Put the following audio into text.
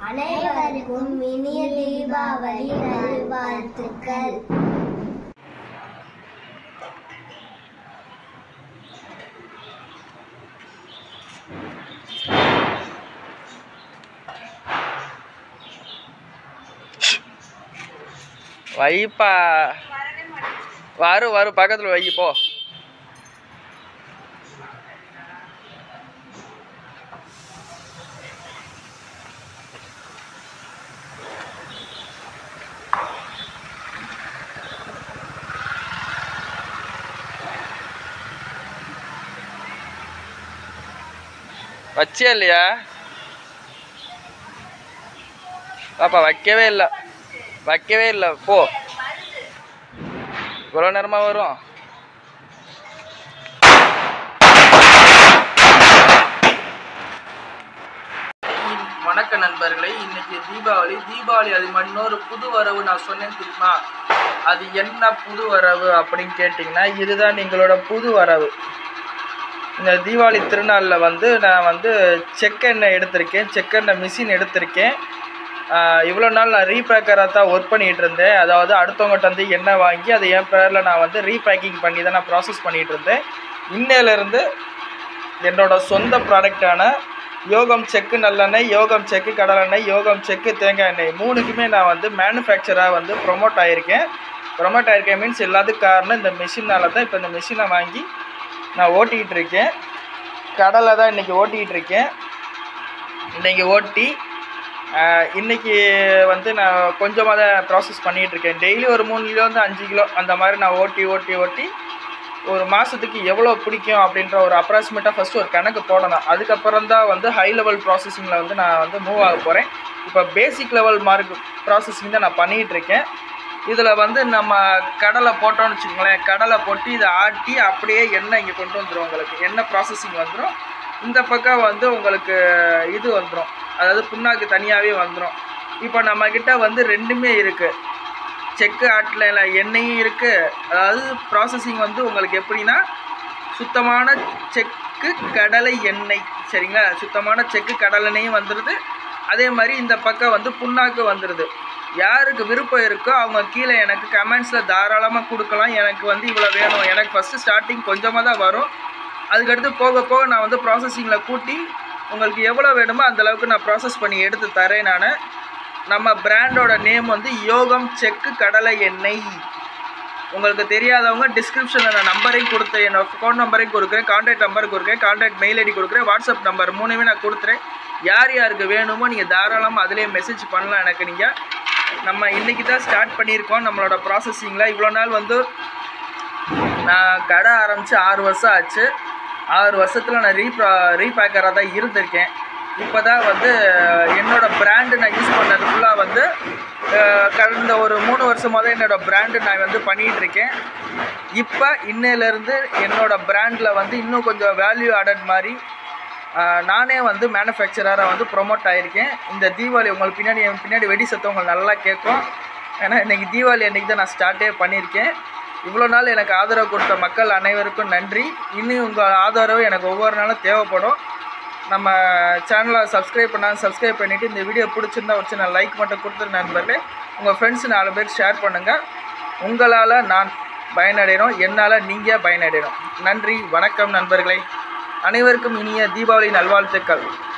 அனைவருக்கும் இனிய தீபாவளி நல்வாழ்த்துக்கள் வைப்பா வரும் வரும் பக்கத்தில் வை போ வச்சியா இல்லையா பாப்பா வைக்கவே இல்லை வைக்கவே இல்லை போ இவ்வளோ நேரமாக வரும் வணக்கம் நண்பர்களே இன்னைக்கு தீபாவளி தீபாவளி அது மாதிரி இன்னொரு புது வரவு நான் சொன்னேன் தெரியுமா அது என்ன புது வரவு அப்படின்னு கேட்டிங்கன்னா இதுதான் எங்களோட புது வரவு இந்த தீபாவளி திருநாளில் வந்து நான் வந்து செக்கெண்ணெய் எடுத்திருக்கேன் செக்கெண்ணெய் மிஷின் எடுத்திருக்கேன் ஆஹ் இவ்வளோ நாள் நான் ரீபேக்கராக தான் ஒர்க் பண்ணிகிட்டு இருந்தேன் அதாவது அடுத்தவங்ககிட்ட வந்து எண்ணெய் வாங்கி அதை என் பேரில் நான் வந்து ரீபேக்கிங் பண்ணி தான் நான் ப்ராசஸ் பண்ணிகிட்டு இருந்தேன் இன்னையிலேருந்து என்னோட சொந்த ப்ராடக்டான யோகம் செக்கு நல்லெண்ணெய் யோகம் செக்கு கடலெண்ணெய் யோகம் செக்கு தேங்காய் எண்ணெய் மூணுக்குமே நான் வந்து மேனுஃபேக்சராக வந்து ப்ரொமோட் ஆகியிருக்கேன் ப்ரொமோட் ஆகியிருக்கேன் மீன்ஸ் எல்லாத்துக்கும் காரணம் இந்த மிஷினால தான் இப்போ இந்த மிஷினை வாங்கி நான் ஓட்டிக்கிட்டு இருக்கேன் கடலை தான் இன்றைக்கி ஓட்டிக்கிட்டு இருக்கேன் இன்றைக்கி ஓட்டி ஆஹ், இன்னைக்கு வந்து நான் கொஞ்சமாக தான் ப்ராசஸ் பண்ணிகிட்டு இருக்கேன் டெய்லி ஒரு மூணு கிலோலேருந்து அஞ்சு கிலோ அந்த மாதிரி நான் ஓட்டி ஓட்டி ஓட்டி ஒரு மாதத்துக்கு எவ்வளோ பிடிக்கும் அப்படின்ற ஒரு அப்ராக்சிமேட்டாக ஃபஸ்ட்டு ஒரு கணக்கு போடணும் அதுக்கப்புறம் தான் வந்து ஹை லெவல் ப்ராசஸிங்கில் வந்து நான் வந்து மூவ் ஆக போகிறேன் இப்போ பேசிக் லெவல் மார்க் ப்ராசஸிங் தான் நான் பண்ணிகிட்டு இருக்கேன் இதில் வந்து நம்ம கடலை போட்டோம்னு வச்சுக்கோங்களேன் கடலை போட்டு இதை ஆட்டி அப்படியே எண்ணெய் இங்கே கொண்டு வந்துடும் உங்களுக்கு எண்ணெய் ப்ராசஸிங் வந்துடும் இந்த பக்கம் வந்து உங்களுக்கு இது வந்துடும் அதாவது புண்ணாக்கு தனியாகவே வந்துடும் இப்போ நம்மக்கிட்ட வந்து ரெண்டுமே இருக்குது செக்கு ஆட்டில் எண்ணெயும் இருக்குது அதாவது ப்ராசஸிங் வந்து உங்களுக்கு எப்படின்னா சுத்தமான செக்கு கடலை எண்ணெய் சரிங்களா சுத்தமான செக்கு கடலெண்ணெயும் வந்துடுது அதே மாதிரி இந்த பக்கம் வந்து புண்ணாக்கு வந்துடுது யாருக்கு விருப்பம் இருக்கோ அவங்க கீழே எனக்கு கமெண்ட்ஸில் தாராளமாக கொடுக்கலாம் எனக்கு வந்து இவ்வளோ வேணும் எனக்கு ஃபஸ்ட்டு ஸ்டார்டிங் கொஞ்சமாக தான் வரும் அதுக்கடுத்து போக போக நான் வந்து ப்ராசஸிங்கில் கூட்டி உங்களுக்கு எவ்வளோ வேணுமோ அந்த அளவுக்கு நான் ப்ராசஸ் பண்ணி எடுத்து தரேன் நான் நம்ம பிராண்டோட நேம் வந்து யோகம் செக்கு கடலை எண்ணெய் உங்களுக்கு தெரியாதவங்க டிஸ்கிரிப்ஷனில் நான் நம்பரையும் கொடுத்தேன் என்னோட ஃபோன் நம்பரையும் கொடுக்குறேன் கான்டாக்ட் நம்பர் கொடுக்குறேன் கான்டாக்ட் மெயில் ஐடி கொடுக்குறேன் வாட்ஸ்அப் நம்பர் மூணுமே நான் கொடுத்துறேன் யார் யாருக்கு வேணுமோ நீங்கள் தாராளமாக அதிலே மெசேஜ் பண்ணலாம் எனக்கு நீங்கள் நம்ம இன்றைக்கி தான் ஸ்டார்ட் பண்ணியிருக்கோம் நம்மளோட ப்ராசஸிங்கில் இவ்வளோ நாள் வந்து நான் கடை ஆரம்பித்து ஆறு வருஷம் ஆச்சு ஆறு வருஷத்தில் நான் ரீப்ரா ரீபேக்கராக தான் இருந்திருக்கேன் இப்போ தான் வந்து என்னோட பிராண்டு நான் யூஸ் பண்ணது ஃபுல்லாக வந்து அஹ், கடந்த ஒரு மூணு வருஷமாக தான் என்னோடய பிராண்டு நான் வந்து பண்ணிகிட்டு இருக்கேன் இப்போ இன்னையிலேருந்து என்னோட பிராண்டில் வந்து இன்னும் கொஞ்சம் வேல்யூ ஆடட் மாதிரி அஹ், நானே வந்து மேனுஃபேக்சராக வந்து ப்ரொமோட் ஆகியிருக்கேன் இந்த தீபாவளி உங்களுக்கு பின்னாடி என் பின்னாடி வெடி சத்தம் உங்களுக்கு நல்லா கேட்கும் ஏன்னா இன்றைக்கி தீபாவளி அன்றைக்கி தான் நான் ஸ்டார்ட்டே பண்ணியிருக்கேன் இவ்வளோ நாள் எனக்கு ஆதரவு கொடுத்த மக்கள் அனைவருக்கும் நன்றி இன்னும் உங்கள் ஆதரவு எனக்கு ஒவ்வொரு நாளும் தேவைப்படும் நம்ம சேனலை சப்ஸ்கிரைப் பண்ணால் சப்ஸ்கிரைப் பண்ணிவிட்டு இந்த வீடியோ பிடிச்சிருந்தா ஒரு சின்ன லைக் மட்டும் கொடுத்துரு நண்பர்களே உங்கள் ஃப்ரெண்ட்ஸ் நாலு பேர் ஷேர் பண்ணுங்கள் உங்களால் நான் பயனடைகிறோம் என்னால் நீங்கள் பயனடைகிறோம் நன்றி வணக்கம் நண்பர்களே அனைவருக்கும் இனிய தீபாவளி நல்வாழ்த்துக்கள்